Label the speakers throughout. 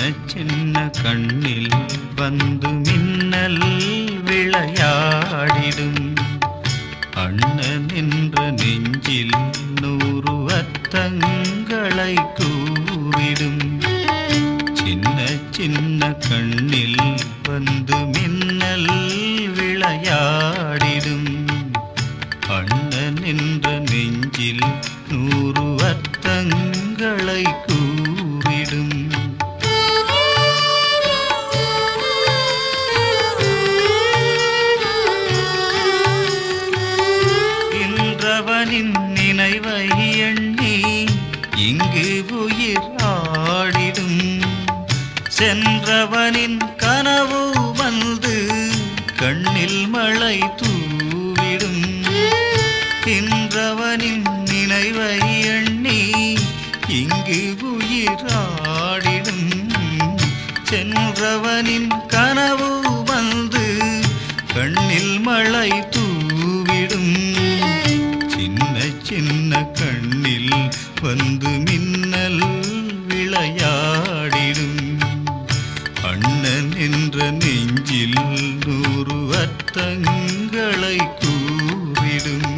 Speaker 1: சின்ன கண்ணில் வந்து மின்னல் விளையாடிடும் அண்ணன் என்ற நெஞ்சில் நூறு அர்த்தங்களை கூறிடும் சின்ன சின்ன கண்ணில் வந்து மின்னல் விளையாடிடும் அண்ணன் என்ற நெஞ்சில் நூறு அர்த்தங்களை கூறிடும் இன்றவனின் நினைவை எண்ணி இங்கு உயிர் ஆடிடும் சென்றவனின் கனவு வந்து கண்ணில் மழை தூவிடும் இன்றவனின் நினைவை எண்ணி இங்கு உயிர் ஆடிடும் சென்றவனின் கனவு வந்து கண்ணில் மழை தூவிடும் சின்ன சின்ன கண்ணில் வந்து மின்னல் விளையாடிடும் அண்ணன் என்ற நெஞ்சில் நூறு அர்த்தங்களை கூறிடும்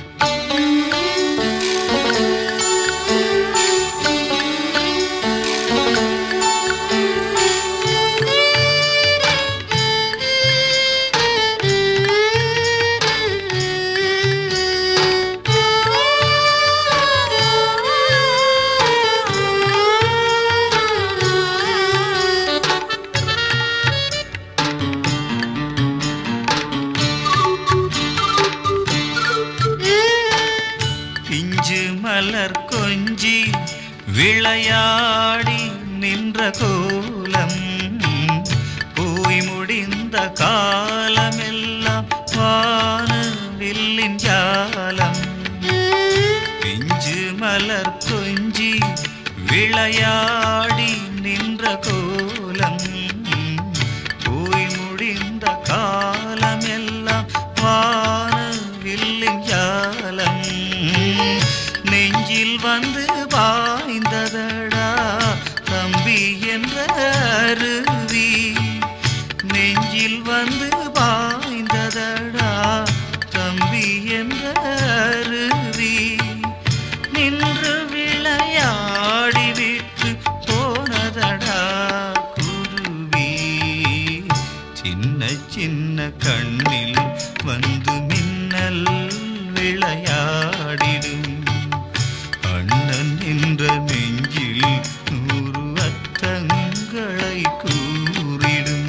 Speaker 1: பிஞ்சு மலர் கொஞ்சி விளையாடி நின்ற கோலம் போய் முடிந்த காலமெல்லாம் வானவில்லின் ஜாலம் பிஞ்சு மலர் கொஞ்சி விளையாடி நின்ற கோலம் போய் முடிந்த காலமெல்லாம் வானவில்லின் ஜாலம் நெஞ்சில் வந்து பாய்ந்ததடா தம்பி என்ற அருவி நெஞ்சில் வந்து பாய்ந்ததடா தம்பி என்ற அருவி நின்று விளையாடி விட்டு போனதடா குருவி சின்ன சின்ன கண்ணில் வந்து மின்னல் விளையாடிடும் அண்ணன் என்ற நெஞ்சில் நூறு அர்த்தங்களை கூறிடும்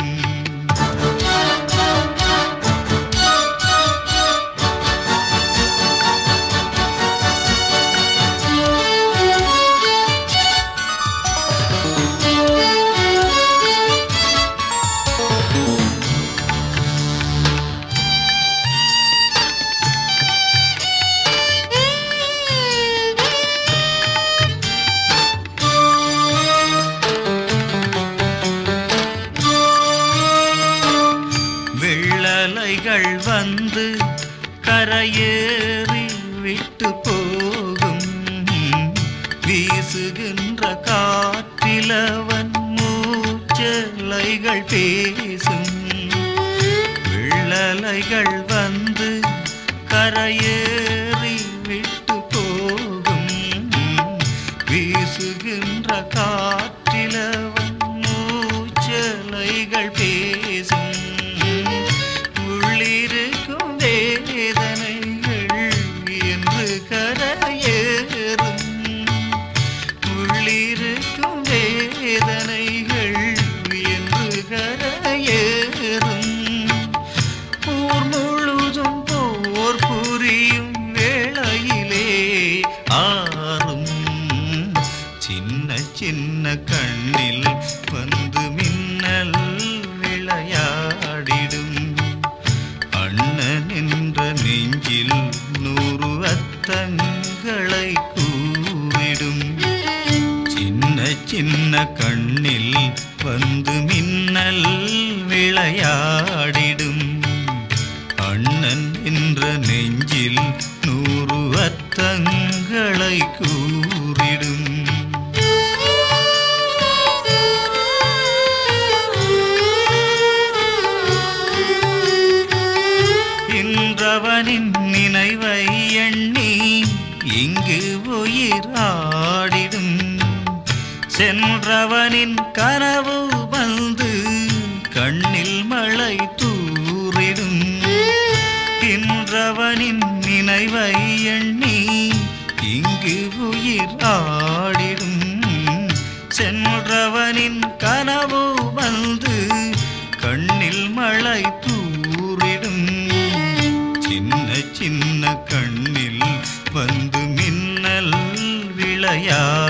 Speaker 1: வெள்ளலைகள் வந்து கரையேறி விட்டு போகும் வீசுகின்ற காற்றிலவன் மூச்சலைகள் பேசும் வெள்ளலைகள் வந்து கரையேறி விட்டு போகும் வீசுகின்ற காற்றிலவன் மூச்சலைகள் பேசும் உள்ளிருக்கும் வேதனைகள் என்று கரையேறும் உள்ளிருக்கும் வேதனைகள் என்று கரையேறும் ஊர் முழுதும் போர் புரியும் வேளையிலே ஆறும் சின்ன சின்ன கண்ணில் வந்து மின்னல் விளையாடிடும் அண்ணன் என்ற நெஞ்சில் நூறு அர்த்தங்களை கூறிடும் சின்ன சின்ன கண்ணில் வந்து மின்னல் விளையாடிடும் அண்ணன் என்ற நெஞ்சில் நூறு அர்த்தங்களை கூறிடும்
Speaker 2: Thank you.
Speaker 1: சென்றவனின் கனவு வந்து கண்ணில் மழை தூரிடும் இன்றவனின் நினைவை எண்ணி இங்கு உயிர் ஆடிடும் சென்றவனின் கனவு வந்து கண்ணில் மழை தூரிடும் சின்ன சின்ன கண்ணில் வந்து மின்னல் விளையாடும்